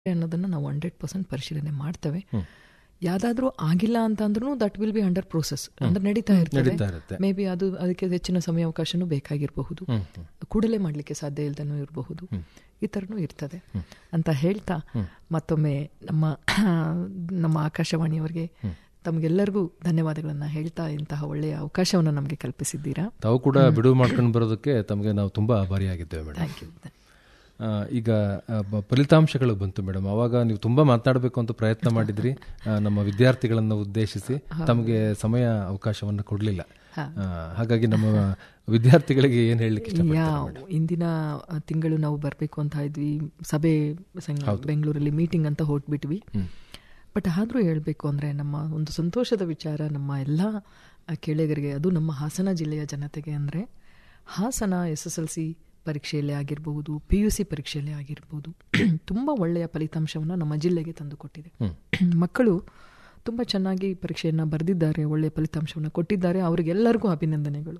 ಅನ್ನೋದನ್ನು ನಾವು hundred percent ಪರಿಶೀಲನೆ ಮಾಡ್ತೇವೆ ಯಾವ್ದಾದ್ರೂ ಆಗಿಲ್ಲ ಅಂತ ಅಂದ್ರೂ that will be under process ಅಂದ್ರೆ ನಡೀತಾ ನಡೀತಾ ಇರ್ತದೆ ಇರುತ್ತೆ. ಮೇ ಬಿ ಅದು ಅದಕ್ಕೆ ಹೆಚ್ಚಿನ ಸಮಯಾವಕಾಶನೂ ಬೇಕಾಗಿರಬಹುದು ಕೂಡಲೇ ಮಾಡಲಿಕ್ಕೆ ಸಾಧ್ಯ ಇಲ್ದನೂ ಇರಬಹುದು ಈ ಥರನೂ ಇರ್ತದೆ ಅಂತ ಹೇಳ್ತಾ ಮತ್ತೊಮ್ಮೆ ನಮ್ಮ ನಮ್ಮ ಆಕಾಶವಾಣಿಯವರಿಗೆ ತಮಗೆಲ್ಲರಿಗೂ ಧನ್ಯವಾದಗಳನ್ನ ಹೇಳ್ತಾ ಇಂತಹ ಒಳ್ಳೆಯ ಅವಕಾಶವನ್ನು ನಮಗೆ ಕಲ್ಪಿಸಿದ್ದೀರಾ ತಾವು ಕೂಡ ಬಿಡುವು ಮಾಡ್ಕೊಂಡು ಬರೋದಕ್ಕೆ ತಮಗೆ ನಾವು ತುಂಬಾ ಆಭಾರಿಯಾಗಿದ್ದೇವೆ ಮೇಡಮ್ ಥ್ಯಾಂಕ್ ಯು ಆ, ಈಗ ಆ, ಬ- ಫಲಿತಾಂಶಗಳು ಬಂತು ಮೇಡಮ್ ಅವಾಗ ನೀವು ತುಂಬಾ ಮಾತನಾಡಬೇಕು ಅಂತ ಪ್ರಯತ್ನ ಮಾಡಿದ್ರಿ ಆ, ನಮ್ಮ ವಿದ್ಯಾರ್ಥಿಗಳನ್ನು ಉದ್ದೇಶಿಸಿ ತಮಗೆ ಸಮಯ ಅವಕಾಶವನ್ನು ಕೊಡಲಿಲ್ಲ ಹಾಗಾಗಿ ನಮ್ಮ ವಿದ್ಯಾರ್ಥಿಗಳಿಗೆ ಏನ್ ಹೇಳಲಿಕ್ಕೆ ಇಷ್ಟ ಯಾವ ಇಂದಿನ ಆ, ತಿಂಗಳು ನಾವು ಬರಬೇಕು ಅಂತ ಇದ್ವಿ ಸಭೆ ಸಂಘ ಬೆಂಗಳೂರಲ್ಲಿ ಮೀಟಿಂಗ್ ಅಂತ ಹೊರಟ್ಬಿಟ್ವಿ ಬಟ್ ಆದರೂ ಹೇಳಬೇಕು ಅಂದರೆ ನಮ್ಮ ಒಂದು ಸಂತೋಷದ ವಿಚಾರ ನಮ್ಮ ಎಲ್ಲ ಆ, ಕೇಳಿಗರಿಗೆ ಅದು ನಮ್ಮ ಹಾಸನ ಜಿಲ್ಲೆಯ ಜನತೆಗೆ ಅಂದರೆ Hassan S S L C ಪರೀಕ್ಷೆಯಲ್ಲಿ ಆಗಿರಬಹುದು ಪಿ ಯು ಸಿ ಪರೀಕ್ಷೆಯಲ್ಲಿ ಆಗಿರ್ಬೋದು ತುಂಬ ಒಳ್ಳೆಯ ಫಲಿತಾಂಶವನ್ನು ನಮ್ಮ ಜಿಲ್ಲೆಗೆ ತಂದುಕೊಟ್ಟಿದೆ ಮಕ್ಕಳು ತುಂಬ ಚೆನ್ನಾಗಿ ಪರೀಕ್ಷೆಯನ್ನು ಬರೆದಿದ್ದಾರೆ ಒಳ್ಳೆಯ ಫಲಿತಾಂಶವನ್ನು ಕೊಟ್ಟಿದ್ದಾರೆ ಅವರಿಗೆಲ್ಲರಿಗೂ ಅಭಿನಂದನೆಗಳು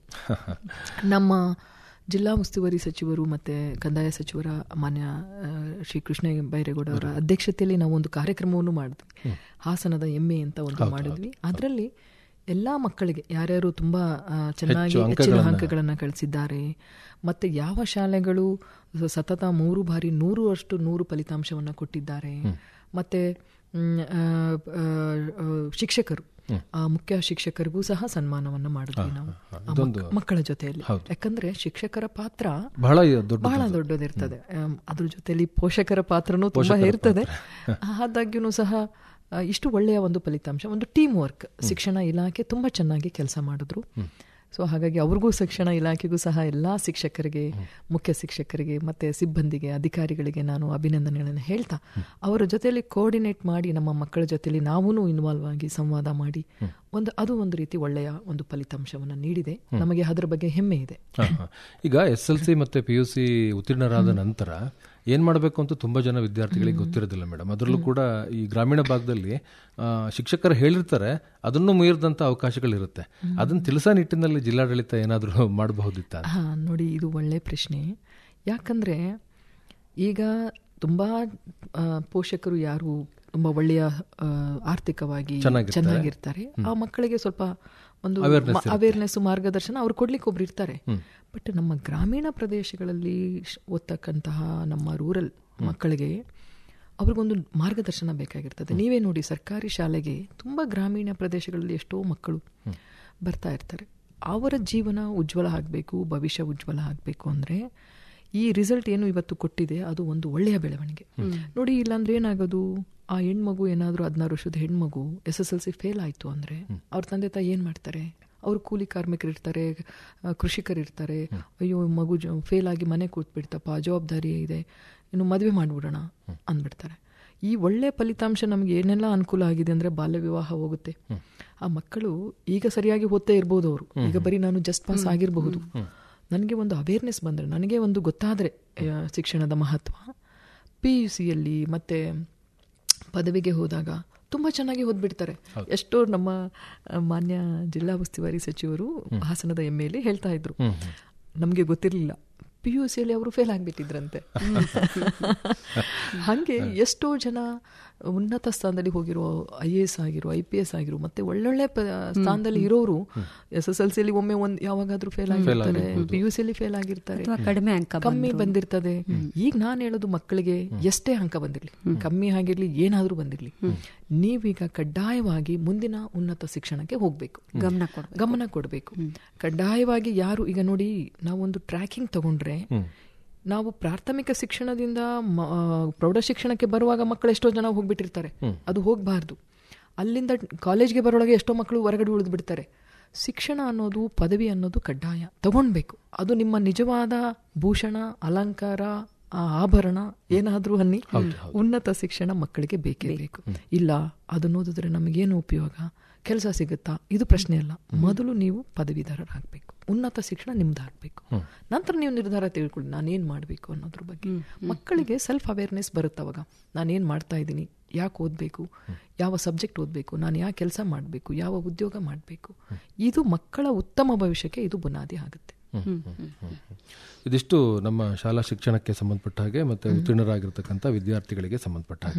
ನಮ್ಮ ಜಿಲ್ಲಾ ಉಸ್ತುವಾರಿ ಸಚಿವರು ಮತ್ತು ಕಂದಾಯ ಸಚಿವರ ಮಾನ್ಯ ಆ, ಶ್ರೀ ಕೃಷ್ಣ ಬೈರೇಗೌಡ ಅವರ ಅಧ್ಯಕ್ಷತೆಯಲ್ಲಿ ನಾವು ಒಂದು ಕಾರ್ಯಕ್ರಮವನ್ನು ಮಾಡಿದ್ವಿ ಹಾಸನದ ಎಮ್ಮೆ ಅಂತ ಒಂದು ಮಾಡಿದ್ವಿ ಅದರಲ್ಲಿ ಎಲ್ಲ ಮಕ್ಕಳಿಗೆ ಯಾರ್ಯಾರು ತುಂಬ ಆ, ಚೆನ್ನಾಗಿ ಹೆಚ್ಚಿನ ಅಂಕಗಳನ್ನು ಗಳಿಸಿದ್ದಾರೆ ಮತ್ತು ಯಾವ ಶಾಲೆಗಳು ಸತತ ಮೂರು ಬಾರಿ ನೂರು ಅಷ್ಟು ನೂರು ಫಲಿತಾಂಶವನ್ನು ಕೊಟ್ಟಿದ್ದಾರೆ ಮತ್ತು ಮ್, ಆ, ಆ, ಆ, ಶಿಕ್ಷಕರು ಆ ಮುಖ್ಯ ಶಿಕ್ಷಕರಿಗೂ ಸಹ ಸನ್ಮಾನವನ್ನು ಮಾಡಿದ್ವಿ ನಾವು ಆ ಮಕ್- ಮಕ್ಕಳ ಜೊತೆಯಲ್ಲಿ ಯಾಕಂದ್ರೆ ಶಿಕ್ಷಕರ ಪಾತ್ರ ಬಹಳ ದೊಡ್ಡ ಬಹಳ ದೊಡ್ಡದಿರ್ತದೆ ಆಮ್, ಅದ್ರ ಜೊತೆಲಿ ಪೋಷಕರ ಪಾತ್ರನೂ ತುಂಬಾ ಇರ್ತದೆ ಆದಾಗ್ಯೂ ಸಹ ಆ, ಇಷ್ಟು ಒಳ್ಳೆಯ ಒಂದು ಫಲಿತಾಂಶ ಒಂದು ಟೀಮ್ ವರ್ಕ್ ಶಿಕ್ಷಣ ಇಲಾಖೆ ತುಂಬಾ ಚೆನ್ನಾಗಿ ಕೆಲಸ ಮಾಡಿದ್ರು ಸೊ ಹಾಗಾಗಿ ಅವ್ರಿಗೂ ಶಿಕ್ಷಣ ಇಲಾಖೆಗೂ ಸಹ ಎಲ್ಲ ಶಿಕ್ಷಕರಿಗೆ ಮುಖ್ಯ ಶಿಕ್ಷಕರಿಗೆ ಮತ್ತೆ ಸಿಬ್ಬಂದಿಗೆ ಅಧಿಕಾರಿಗಳಿಗೆ ನಾನು ಅಭಿನಂದನೆಗಳನ್ನು ಹೇಳ್ತಾ ಅವರ ಜೊತೆಯಲ್ಲಿ ಕೋಆರ್ಡಿನೇಟ್ ಮಾಡಿ ನಮ್ಮ ಮಕ್ಕಳ ಜೊತೆಲಿ ನಾವೂ ಇನ್ವಾಲ್ವ್ ಆಗಿ ಸಂವಾದ ಮಾಡಿ ಒಂದು ಅದು ಒಂದು ರೀತಿ ಒಳ್ಳೆಯ ಒಂದು ಫಲಿತಾಂಶವನ್ನು ನೀಡಿದೆ ನಮಗೆ ಅದರ ಬಗ್ಗೆ ಹೆಮ್ಮೆ ಇದೆ ಹಾ, ಹಾ. ಈಗ ಎಸ್ ಎಲ್ ಸಿ ಮತ್ತೆ ಪಿ ಯು ಸಿ ಉತ್ತೀರ್ಣರಾದ ನಂತರ ಏನ್ ಮಾಡಬೇಕು ಅಂತ ತುಂಬಾ ಜನ ವಿದ್ಯಾರ್ಥಿಗಳಿಗೆ ಗೊತ್ತಿರೋದಿಲ್ಲ ಮೇಡಮ್ ಅದರಲ್ಲೂ ಕೂಡ ಈ ಗ್ರಾಮೀಣ ಭಾಗದಲ್ಲಿ ಆ, ಶಿಕ್ಷಕರು ಹೇಳಿರ್ತಾರೆ ಅದನ್ನು ಮೀರಿದಂತ ಅವಕಾಶಗಳಿರುತ್ತೆ ಅದನ್ನ ತಿಳಿಸೋ ನಿಟ್ಟಿನಲ್ಲಿ ಜಿಲ್ಲಾಡಳಿತ ಏನಾದರೂ ಮಾಡಬಹುದಿತ್ತ ಹಾ ನೋಡಿ ಇದು ಒಳ್ಳೆ ಪ್ರಶ್ನೆ ಯಾಕಂದ್ರೆ ಈಗ ತುಂಬಾ ಆ, ಪೋಷಕರು ಯಾರು ತುಂಬಾ ಒಳ್ಳೆಯ ಆ, ಆರ್ಥಿಕವಾಗಿ ಚೆನ್ನಾಗಿರ್ತಾರೆ ಆ ಮಕ್ಕಳಿಗೆ ಸ್ವಲ್ಪ ಒಂದು ಅವೇರ್ನೆಸ್ ಮಾರ್ಗದರ್ಶನ ಅವ್ರು ಕೊಡ್ಲಿಕ್ಕೆ ಒಬ್ರು ಇರ್ತಾರೆ ಬಟ್ ನಮ್ಮ ಗ್ರಾಮೀಣ ಪ್ರದೇಶಗಳಲ್ಲಿ ಶ್- ಓದ್ತಕ್ಕಂತಹ ನಮ್ಮ ರೂರಲ್ ಮಕ್ಕಳಿಗೆ ಅವ್ರಿಗೊಂದು ಮಾರ್ಗದರ್ಶನ ಬೇಕಾಗಿರ್ತದೆ ನೀವೇ ನೋಡಿ ಸರ್ಕಾರಿ ಶಾಲೆಗೆ ತುಂಬಾ ಗ್ರಾಮೀಣ ಪ್ರದೇಶಗಳಲ್ಲಿ ಎಷ್ಟೋ ಮಕ್ಕಳು ಬರ್ತಾ ಇರ್ತಾರೆ ಅವರ ಜೀವನ ಉಜ್ವಲ ಆಗಬೇಕು ಭವಿಷ್ಯ ಉಜ್ವಲ ಆಗಬೇಕು ಅಂದರೆ ಈ ರಿಸಲ್ಟ್ ಏನು ಇವತ್ತು ಕೊಟ್ಟಿದೆ ಅದು ಒಂದು ಒಳ್ಳೆಯ ಬೆಳವಣಿಗೆ ನೋಡಿ ಇಲ್ಲಾಂದ್ರೆ ಏನಾಗೋದು ಆ ಹೆಣ್ಮಗು ಏನಾದರೂ ಹದಿನಾರು ವರ್ಷದ ಹೆಣ್ಮಗು S S L C fail ಆಯಿತು ಅಂದರೆ ಅವ್ರ ತಂದೆ ತಾಯಿ ಏನು ಮಾಡ್ತಾರೆ ಅವರು ಕೂಲಿ ಕಾರ್ಮಿಕರು ಇರ್ತಾರೆ ಆ, ಕೃಷಿಕರು ಇರ್ತಾರೆ ಅಯ್ಯೋ ಮಗು ಫೇಲ್ ಆಗಿ ಮನೆ ಕೂತ್ಬಿಡ್ತಪ್ಪ ಜವಾಬ್ದಾರಿ ಇದೆ ಇನ್ನು ಮದುವೆ ಮಾಡಿಬಿಡೋಣ ಅಂದ್ಬಿಡ್ತಾರೆ ಈ ಒಳ್ಳೆ ಫಲಿತಾಂಶ ನಮಗೆ ಏನೆಲ್ಲ ಅನುಕೂಲ ಆಗಿದೆ ಅಂದರೆ ಬಾಲ್ಯ ವಿವಾಹ ಹೋಗುತ್ತೆ ಆ ಮಕ್ಕಳು ಈಗ ಸರಿಯಾಗಿ ಓದ್ತಾ ಇರ್ಬೋದು ಅವರು ಈಗ ಬರೀ ನಾನು ಜಸ್ಟ್ ಪಾಸ್ ಆಗಿರಬಹುದು ನನಗೆ ಒಂದು ಅವೇರ್ನೆಸ್ ಬಂದರೆ ನನಗೆ ಒಂದು ಗೊತ್ತಾದರೆ ಶಿಕ್ಷಣದ ಮಹತ್ವ ಪಿ ಯು ಸಿಯಲ್ಲಿ ಮತ್ತು ಪದವಿಗೆ ಹೋದಾಗ ತುಂಬ ಚೆನ್ನಾಗಿ ಓದ್ಬಿಡ್ತಾರೆ ಎಷ್ಟೋ ನಮ್ಮ ಆ, ಮಾನ್ಯ ಜಿಲ್ಲಾ ಉಸ್ತುವಾರಿ ಸಚಿವರು ಹಾಸನದ ಎಮ್ ಎಲ್ಲಿ ಹೇಳ್ತಾ ಇದ್ರು ನಮಗೆ ಗೊತ್ತಿರಲಿಲ್ಲ ಪಿ ಯು ಸಿಯಲ್ಲಿ ಅವರು ಫೇಲ್ ಆಗಿಬಿಟ್ಟಿದ್ರಂತೆ ಹಾಗೆ ಎಷ್ಟೋ ಜನ ಉನ್ನತ ಸ್ಥಾನದಲ್ಲಿ ಹೋಗಿರೋ ಐ ಎ ಎಸ್ ಆಗಿರೋ ಐ ಪಿ ಎಸ್ ಆಗಿರೋ ಮತ್ತೆ ಒಳ್ಳೊಳ್ಳೆ ಪ- ಸ್ಥಾನದಲ್ಲಿ ಇರೋರು ಎಸ್ ಎಸ್ ಎಲ್ ಸಿಲಿ ಒಮ್ಮೆ ಒಂದ್ ಯಾವಾಗಾದ್ರೂ ಫೇಲ್ ಆಗಿರ್ತಾರೆ ಪಿ ಯು ಸಿಲಿ ಫೇಲ್ ಆಗಿರ್ತಾರೆ ಅಥವಾ ಕಡಿಮೆ ಅಂಕ ಕಮ್ಮಿ ಬಂದಿರ್ತದೆ ಈಗ ನಾನು ಹೇಳೋದು ಮಕ್ಕಳಿಗೆ ಎಷ್ಟೇ ಅಂಕ ಬಂದಿರ್ಲಿ ಕಮ್ಮಿ ಆಗಿರ್ಲಿ ಏನಾದ್ರೂ ಬಂದಿರ್ಲಿ ನೀವೀಗ ಕಡ್ಡಾಯವಾಗಿ ಮುಂದಿನ ಉನ್ನತ ಶಿಕ್ಷಣಕ್ಕೆ ಹೋಗ್ಬೇಕು ಗಮನ ಕೊಡ್ಬೇಕು. ಗಮನ ಕೊಡಬೇಕು ಕಡ್ಡಾಯವಾಗಿ ಯಾರು ಈಗ ನೋಡಿ ನಾವೊಂದು ಟ್ರ್ಯಾಕಿಂಗ್ ತಗೊಂಡ್ರೆ ನಾವು ಪ್ರಾಥಮಿಕ ಶಿಕ್ಷಣದಿಂದ ಮ- ಆ, ಪ್ರೌಢ ಶಿಕ್ಷಣಕ್ಕೆ ಬರುವಾಗ ಮಕ್ಕಳು ಎಷ್ಟೋ ಜನ ಹೋಗ್ಬಿಟ್ಟಿರ್ತಾರೆ ಅದು ಹೋಗಬಾರ್ದು ಅಲ್ಲಿಂದ ಕಾಲೇಜ್ಗೆ ಬರೋಳಗೆ ಎಷ್ಟೋ ಮಕ್ಕಳು ಹೊರಗಡೆ ಉಳಿದು ಬಿಡ್ತಾರೆ ಶಿಕ್ಷಣ ಅನ್ನೋದು ಪದವಿ ಅನ್ನೋದು ಕಡ್ಡಾಯ ತಗೊಳ್ಬೇಕು ಅದು ನಿಮ್ಮ ನಿಜವಾದ ಭೂಷಣ ಅಲಂಕಾರ ಆ ಆಭರಣ ಏನಾದ್ರೂ ಅನ್ನಿ ಉನ್ನತ ಶಿಕ್ಷಣ ಮಕ್ಕಳಿಗೆ ಬೇಕೇ ಬೇಕು ಇಲ್ಲ ಅದನ್ನ ಓದಿದ್ರೆ ನಮಗೇನು ಉಪಯೋಗ ಕೆಲಸ ಸಿಗುತ್ತಾ ಇದು ಪ್ರಶ್ನೆ ಅಲ್ಲ ಮೊದಲು ನೀವು ಪದವೀಧರರಾಗಬೇಕು ಉನ್ನತ ಶಿಕ್ಷಣ ನಿಮ್ದಾಗಬೇಕು ನಂತರ ನೀವು ನಿರ್ಧಾರ ತಿಳ್ಕೊಳ್ಳಿ ನಾನೇನು ಮಾಡಬೇಕು ಅನ್ನೋದ್ರ ಬಗ್ಗೆ ಮಕ್ಕಳಿಗೆ ಸೆಲ್ಫ್ ಅವೇರ್ನೆಸ್ ಬರುತ್ತೆ ಅವಾಗ ನಾನೇನು ಮಾಡ್ತಾ ಇದ್ದೀನಿ ಯಾಕೆ ಓದಬೇಕು ಯಾವ ಸಬ್ಜೆಕ್ಟ್ ಓದಬೇಕು ನಾನು ಯಾವ ಕೆಲಸ ಮಾಡಬೇಕು ಯಾವ ಉದ್ಯೋಗ ಮಾಡಬೇಕು ಇದು ಮಕ್ಕಳ ಉತ್ತಮ ಭವಿಷ್ಯಕ್ಕೆ ಇದು ಬುನಾದಿ ಆಗುತ್ತೆ ಇದಿಷ್ಟು ನಮ್ಮ ಶಾಲಾ ಶಿಕ್ಷಣಕ್ಕೆ ಸಂಬಂಧಪಟ್ಟ ಹಾಗೆ ಮತ್ತೆ ಉತ್ತೀರ್ಣರಾಗಿರ್ತಕ್ಕಂಥ ವಿದ್ಯಾರ್ಥಿಗಳಿಗೆ ಸಂಬಂಧಪಟ್ಟ ಹಾಗೆ